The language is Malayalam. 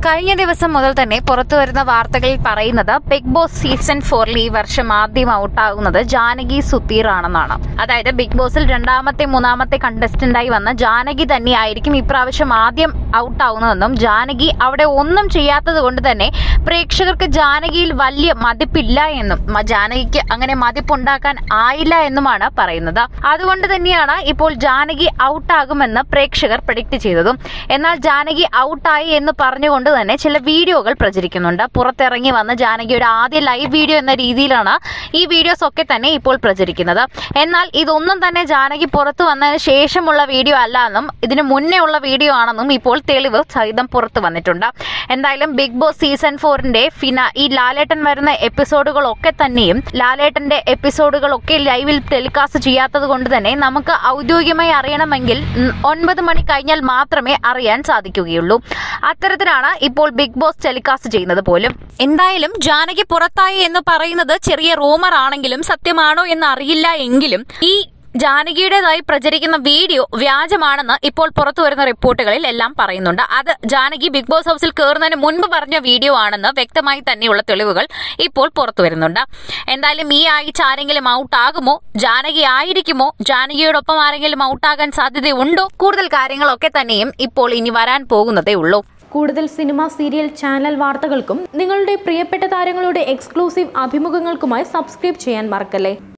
കഴിഞ്ഞ ദിവസം മുതൽ തന്നെ പുറത്തു വരുന്ന വാർത്തകളിൽ പറയുന്നത് ബിഗ് ബോസ് സീസൺ ഫോറിൽ ഈ വർഷം ആദ്യം ഔട്ടാകുന്നത് ജാനകി സുധീർ ആണെന്നാണ് അതായത് ബിഗ് ബോസിൽ രണ്ടാമത്തെ മൂന്നാമത്തെ കണ്ടസ്റ്റന്റായി വന്ന ജാനകി തന്നെയായിരിക്കും ഇപ്രാവശ്യം ആദ്യം ഔട്ടാവുന്നതെന്നും ജാനകി അവിടെ ഒന്നും ചെയ്യാത്തത് കൊണ്ട് തന്നെ പ്രേക്ഷകർക്ക് ജാനകിയിൽ വലിയ മതിപ്പില്ല എന്നും മ- ജാനകിക്ക് അങ്ങനെ മതിപ്പുണ്ടാക്കാൻ ആയില്ല എന്നുമാണ് പറയുന്നത് അതുകൊണ്ട് തന്നെയാണ് ഇപ്പോൾ ജാനകി ഔട്ടാകുമെന്ന് പ്രേക്ഷകർ പ്രഡിക്റ്റ് ചെയ്തതും എന്നാൽ ജാനകി ഔട്ടായി എന്ന് പറഞ്ഞുകൊണ്ട് തന്നെ ചില വീഡിയോകൾ പ്രചരിക്കുന്നുണ്ട് പുറത്തിറങ്ങി വന്ന ജാനകി ഒരു ആദ്യ ലൈവ് വീഡിയോ എന്ന രീതിയിലാണ് ഈ വീഡിയോസ് ഒക്കെ തന്നെ ഇപ്പോൾ പ്രചരിക്കുന്നത് എന്നാൽ ഇതൊന്നും തന്നെ ജാനകി പുറത്തു വന്നതിന് ശേഷമുള്ള വീഡിയോ അല്ല എന്നും ഇതിന് മുന്നേ ഉള്ള വീഡിയോ ആണെന്നും ഇപ്പോൾ തെളിവ് സഹിതം പുറത്തു വന്നിട്ടുണ്ട് എന്തായാലും ബിഗ് ബോസ് സീസൺ ഫോറിന്റെ ഫിന ഈ ലാലേട്ടൻ വരുന്ന എപ്പിസോഡുകളൊക്കെ തന്നെയും ലാലേട്ടന്റെ എപ്പിസോഡുകളൊക്കെ ലൈവിൽ ടെലികാസ്റ്റ് ചെയ്യാത്തത് കൊണ്ട് തന്നെ നമുക്ക് ഔദ്യോഗികമായി അറിയണമെങ്കിൽ ഉം, ഒൻപത് മണി കഴിഞ്ഞാൽ മാത്രമേ അറിയാൻ സാധിക്കുകയുള്ളൂ അത്തരത്തിലാണ് ഇപ്പോൾ ബിഗ് ബോസ് ടെലികാസ്റ്റ് ചെയ്യുന്നത് പോലും എന്തായാലും ജാനകി പുറത്തായി എന്ന് പറയുന്നത് ചെറിയ റൂമർ ആണെങ്കിലും സത്യമാണോ എന്ന് അറിയില്ല എങ്കിലും ഈ ജാനകിയുടേതായി പ്രചരിക്കുന്ന വീഡിയോ വ്യാജമാണെന്ന് ഇപ്പോൾ പുറത്തു വരുന്ന റിപ്പോർട്ടുകളിൽ എല്ലാം പറയുന്നുണ്ട് അത് ജാനകി ബിഗ് ബോസ് ഹൗസിൽ കയറുന്നതിന് മുൻപ് പറഞ്ഞ വീഡിയോ ആണെന്ന് വ്യക്തമായി തന്നെയുള്ള തെളിവുകൾ ഇപ്പോൾ പുറത്തു വരുന്നുണ്ട് എന്തായാലും ഈ ആഴ്ച ആരെങ്കിലും ഔട്ട് ആകുമോ ജാനകി ആയിരിക്കുമോ ജാനകിയോടൊപ്പം ആരെങ്കിലും ഔട്ടാകാൻ സാധ്യതയുണ്ടോ കൂടുതൽ കാര്യങ്ങളൊക്കെ തന്നെയും ഇപ്പോൾ ഇനി വരാൻ പോകുന്നതേ ഉള്ളൂ കൂടുതൽ സിനിമ സീരിയൽ ചാനൽ വാർത്തകൾക്കും നിങ്ങളുടെ പ്രിയപ്പെട്ട താരങ്ങളുടെ എക്സ്ക്ലൂസീവ് അഭിമുഖങ്ങൾക്കുമായി സബ്സ്ക്രൈബ് ചെയ്യാൻ മറക്കല്ലേ